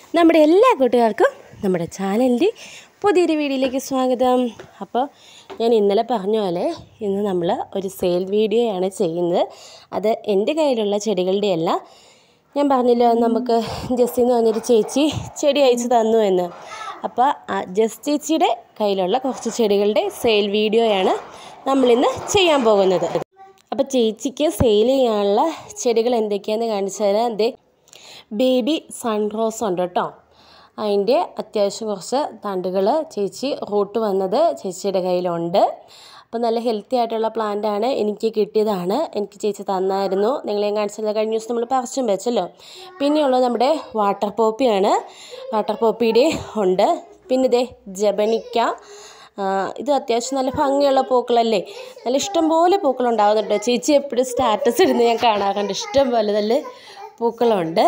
നമ്മുടെ എല്ലാ കൂട്ടുകാർക്കും നമ്മുടെ ചാനലിൻ്റെ പുതിയൊരു വീഡിയോയിലേക്ക് സ്വാഗതം അപ്പോൾ ഞാൻ ഇന്നലെ പറഞ്ഞ പോലെ ഇന്ന് നമ്മൾ ഒരു സെയിൽ വീഡിയോയാണ് ചെയ്യുന്നത് അത് എൻ്റെ കയ്യിലുള്ള ചെടികളുടെ അല്ല ഞാൻ പറഞ്ഞല്ലോ നമുക്ക് ജസ്റ്റ് എന്ന് പറഞ്ഞൊരു ചേച്ചി ചെടി അയച്ചു തന്നു എന്ന് അപ്പോൾ ആ ജസ്റ്റ് ചേച്ചിയുടെ കയ്യിലുള്ള കുറച്ച് ചെടികളുടെ സെയിൽ വീഡിയോയാണ് നമ്മളിന്ന് ചെയ്യാൻ പോകുന്നത് അപ്പോൾ ചേച്ചിക്ക് സെയിൽ ചെയ്യാനുള്ള ചെടികൾ എന്തൊക്കെയാണെന്ന് കാണിച്ചു തരാം അതേ ബേബി സൺറോസ് ഉണ്ട് കേട്ടോ അതിൻ്റെ അത്യാവശ്യം കുറച്ച് തണ്ടുകൾ ചേച്ചി റൂട്ട് വന്നത് ചേച്ചിയുടെ കയ്യിലുണ്ട് അപ്പോൾ നല്ല ഹെൽത്തി ആയിട്ടുള്ള പ്ലാന്റാണ് എനിക്ക് കിട്ടിയതാണ് എനിക്ക് ചേച്ചി തന്നായിരുന്നു നിങ്ങളെ ഞാൻ കാണിച്ചത് കഴിഞ്ഞ ദിവസം നമ്മൾ പറിച്ചും വെച്ചല്ലോ പിന്നെയുള്ളത് നമ്മുടെ വാട്ടർ പോപ്പിയാണ് വാട്ടർ പോപ്പിയുടെ ഉണ്ട് പിന്നെ ഇതേ ജബനിക്ക ആ, ഇത് അത്യാവശ്യം നല്ല ഭംഗിയുള്ള പൂക്കളല്ലേ നല്ല ഇഷ്ടംപോലെ പൂക്കളുണ്ടാകുന്നുണ്ട് ചേച്ചി എപ്പോഴും സ്റ്റാറ്റസ് ഇടുന്നത് ഞാൻ കാണാറുണ്ട് ഇഷ്ടം പോലെ നല്ല പൂക്കളുണ്ട്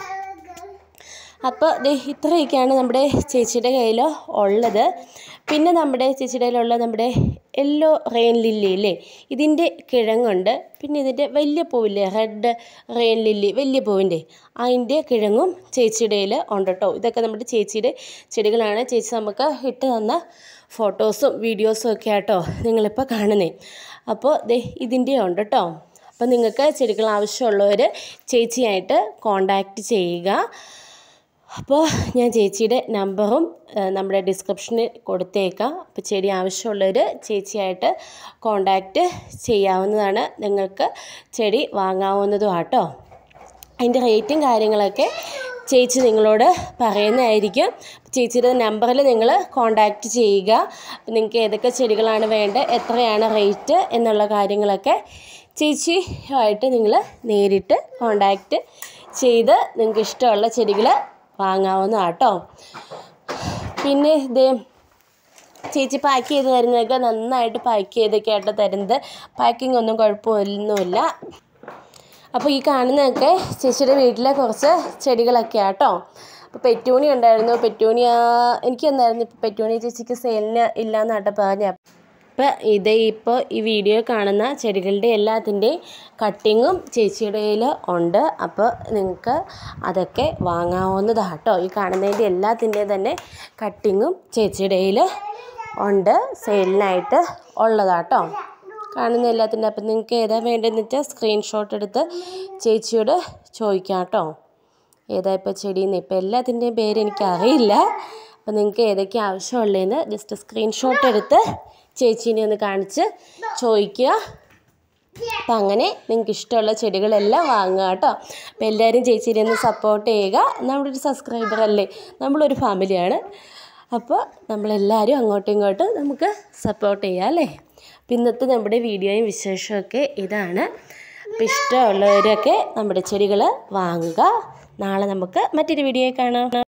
അപ്പോൾ ദേ ഇത്രയൊക്കെയാണ് നമ്മുടെ ചേച്ചിയുടെ കയ്യിൽ ഉള്ളത് പിന്നെ നമ്മുടെ ചേച്ചിയുടെ കയ്യിലുള്ള നമ്മുടെ യെല്ലോ റെയിൻ ലില്ലി ഇല്ലേ ഇതിൻ്റെ കിഴങ്ങുണ്ട് പിന്നെ ഇതിൻ്റെ വലിയ പൂവില്ലേ റെഡ് റെയിൻ ലില്ലി വലിയ പൂവിൻ്റെ അതിൻ്റെ കിഴങ്ങും ചേച്ചിയുടെ കയ്യിൽ ഉണ്ട് കേട്ടോ ഇതൊക്കെ നമ്മുടെ ചേച്ചിയുടെ ചെടികളാണ് ചേച്ചി നമുക്ക് ഇട്ട് തന്ന ഫോട്ടോസും വീഡിയോസും ഒക്കെ ആട്ടോ നിങ്ങളിപ്പോൾ കാണുന്നേ അപ്പോൾ ദേ ഇതിൻ്റെ ഉണ്ട് കേട്ടോ അപ്പോൾ നിങ്ങൾക്ക് ചെടികൾ ആവശ്യമുള്ളവർ ചേച്ചിയായിട്ട് കോണ്ടാക്റ്റ് ചെയ്യുക അപ്പോൾ ഞാൻ ചേച്ചിയുടെ നമ്പറും ഏഹ്, നമ്മുടെ ഡിസ്ക്രിപ്ഷനിൽ കൊടുത്തേക്കാം അപ്പോൾ ചെടി ആവശ്യമുള്ളവർ ചേച്ചിയായിട്ട് കോണ്ടാക്റ്റ് ചെയ്യാവുന്നതാണ് നിങ്ങൾക്ക് ചെടി വാങ്ങാവുന്നതും ആട്ടോ അതിൻ്റെ റേറ്റും കാര്യങ്ങളൊക്കെ ചേച്ചി നിങ്ങളോട് പറയുന്നതായിരിക്കും ചേച്ചിയുടെ നമ്പറിൽ നിങ്ങൾ കോണ്ടാക്റ്റ് ചെയ്യുക അപ്പോൾ നിങ്ങൾക്ക് ഏതൊക്കെ ചെടികളാണ് വേണ്ടത് എത്രയാണ് റേറ്റ് എന്നുള്ള കാര്യങ്ങളൊക്കെ ചേച്ചിയുമായിട്ട് നിങ്ങൾ നേരിട്ട് കോണ്ടാക്റ്റ് ചെയ്ത് നിങ്ങൾക്ക് ഇഷ്ടമുള്ള ചെടികൾ വാങ്ങാവുന്നതാട്ടോ പിന്നെ ഇതേ ചേച്ചി പാക്ക് ചെയ്ത് തരുന്നതൊക്കെ നന്നായിട്ട് പാക്ക് ചെയ്തൊക്കെ ആയിട്ട് തരുന്നത് പാക്കിംഗ് ഒന്നും കുഴപ്പമൊന്നുമില്ല അപ്പോൾ ഈ കാണുന്നതൊക്കെ ചേച്ചിയുടെ വീട്ടിലെ കുറച്ച് ചെടികളൊക്കെ ആട്ടോ അപ്പോൾ പെറ്റൂണി ഉണ്ടായിരുന്നു പെറ്റൂണിയ എനിക്ക് എന്തായിരുന്നു ഇപ്പോൾ പെറ്റൂണിയ ചേച്ചിക്ക് സെയിലിന് ഇല്ലയെന്നാട്ടോ പറഞ്ഞ അപ്പോൾ ഇത് ഇപ്പോൾ ഈ വീഡിയോ കാണുന്ന ചെടികളുടെ എല്ലാത്തിൻ്റെയും കട്ടിങ്ങും ചേച്ചിയുടെ കയ്യിൽ ഉണ്ട് അപ്പോൾ നിങ്ങൾക്ക് അതൊക്കെ വാങ്ങാവുന്നതാട്ടോ ഈ കാണുന്നതിൻ്റെ എല്ലാത്തിൻ്റെയും തന്നെ കട്ടിങ്ങും ചേച്ചിയുടെ കയ്യിൽ ഉണ്ട് സെയിലിനായിട്ട് ഉള്ളതാട്ടോ കാണുന്ന എല്ലാത്തിൻ്റെ അപ്പം നിങ്ങൾക്ക് ഏതാ വേണ്ടതെന്ന് വെച്ചാൽ സ്ക്രീൻഷോട്ട് എടുത്ത് ചേച്ചിയോട് ചോദിക്കാം കേട്ടോ ഏതാ ഇപ്പോൾ ചെടിയെന്ന് ഇപ്പോൾ എല്ലാത്തിൻ്റെയും പേര് എനിക്കറിയില്ല അപ്പം നിങ്ങൾക്ക് ഏതൊക്കെ ആവശ്യമുള്ളതെന്ന് ജസ്റ്റ് സ്ക്രീൻഷോട്ട് എടുത്ത് ചേച്ചീനെ ഒന്ന് കാണിച്ച് ചോദിക്കുക അപ്പം അങ്ങനെ നിങ്ങൾക്ക് ഇഷ്ടമുള്ള ചെടികളെല്ലാം വാങ്ങുക കേട്ടോ അപ്പോൾ എല്ലാവരും ചേച്ചീനെ ഒന്ന് സപ്പോർട്ട് ചെയ്യുക നമ്മുടെ ഒരു സബ്സ്ക്രൈബർ അല്ലേ നമ്മളൊരു ഫാമിലിയാണ് അപ്പോൾ നമ്മളെല്ലാവരും അങ്ങോട്ടും ഇങ്ങോട്ടും നമുക്ക് സപ്പോർട്ട് ചെയ്യാം അല്ലേ അപ്പം ഇന്നത്തെ നമ്മുടെ വീഡിയോയും വിശേഷമൊക്കെ ഇതാണ് അപ്പോൾ ഇഷ്ടമുള്ളവരൊക്കെ നമ്മുടെ ചെടികൾ വാങ്ങുക നാളെ നമുക്ക് മറ്റൊരു വീഡിയോ കാണാം